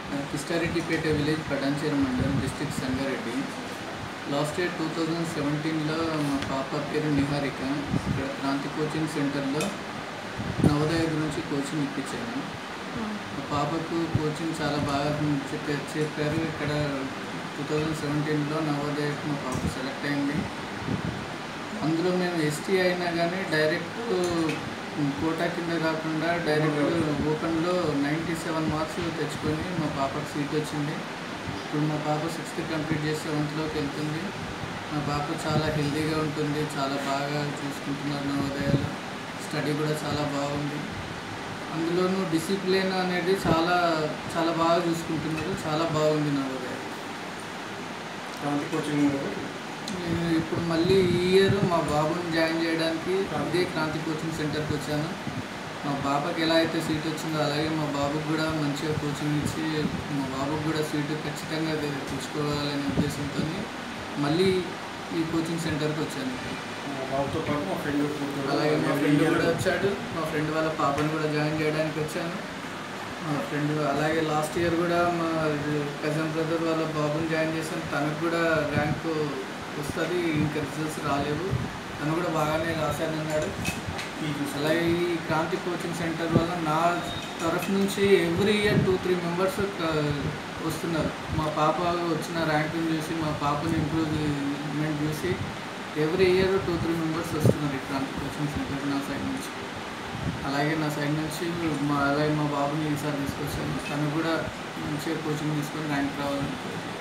కిస్టారెడ్డిపేట village Patancheru మండలం district Sangareddy last year two thousand సెవెంటీన్లో మా పాప పేరు నిహారిక ఇక్కడ క్రాంతి కోచింగ్ సెంటర్లో నవోదయ గురించి కోచింగ్ ఇప్పించాను మా పాపకు కోచింగ్ చాలా బాగా చెప్పారు చెప్పారు ఇక్కడ టూ థౌజండ్ సెవెంటీన్లో నవోదయకు మా పాప సెలెక్ట్ అయింది అందులో మేము ఎస్టీ అయినా కానీ డైరెక్ట్ కోటా కింద కాకుండా డైరెక్ట్ ఓపెన్లో నైంటీ సెవెన్ మార్క్స్ తెచ్చుకొని మా పాపకు సీట్ వచ్చింది ఇప్పుడు మా పాప సిక్స్త్ కంప్లీట్ చేసి సెవెంత్లోకి వెళ్తుంది మా పాప చాలా హెల్తీగా ఉంటుంది చాలా బాగా చూసుకుంటున్నారు నవోదయాలు స్టడీ కూడా చాలా బాగుంది అందులోనూ డిసిప్లిన్ అనేది చాలా చాలా బాగా చూసుకుంటున్నారు చాలా బాగుంది నవోదయ క్రాంతి కోచింగ్ నేను ఇప్పుడు మళ్ళీ ఈ ఇయర్ మా బాబుని జాయిన్ చేయడానికి ఇదే క్రాంతి కోచింగ్ సెంటర్కి వచ్చాను మా బాబాకి ఎలా అయితే సీట్ వచ్చిందో అలాగే మా బాబుకి కూడా మంచిగా కోచింగ్ ఇచ్చి మా బాబుకి కూడా సీటు ఖచ్చితంగా అది తెచ్చుకోవాలనే ఉద్దేశంతో మళ్ళీ ఈ కోచింగ్ సెంటర్కి వచ్చాను బాబుతో పాటు మా ఫ్రెండ్ అలాగే మా ఫ్రెండ్ కూడా వచ్చాడు మా ఫ్రెండ్ వాళ్ళ పాపను కూడా జాయిన్ చేయడానికి వచ్చాను మా ఫ్రెండ్ అలాగే లాస్ట్ ఇయర్ కూడా మా కజన్ బ్రదర్ వాళ్ళ బాబుని జాయిన్ చేశాను తనకు కూడా ర్యాంకు వస్తుంది ఇంకా రిజల్ట్స్ రాలేవు తను కూడా బాగానే రాశానన్నాడు అలాగే ఈ క్రాంతి కోచింగ్ సెంటర్ వల్ల నా తరఫు నుంచి every year two three members వస్తున్నారు మా పాప వచ్చిన ర్యాంకుని చూసి మా పాపని ఇంప్రూవ్మెంట్ చూసి every year two three members వస్తున్నారు ఈ క్రాంతి కోచింగ్ సెంటర్ నా సైడ్ నుంచి అలాగే నా సైడ్ నుంచి మా అలాగే మా బాబుని ఈసారి తీసుకొచ్చాను తను కూడా మంచిగా కోచింగ్ తీసుకొని ర్యాంక్ రావాలని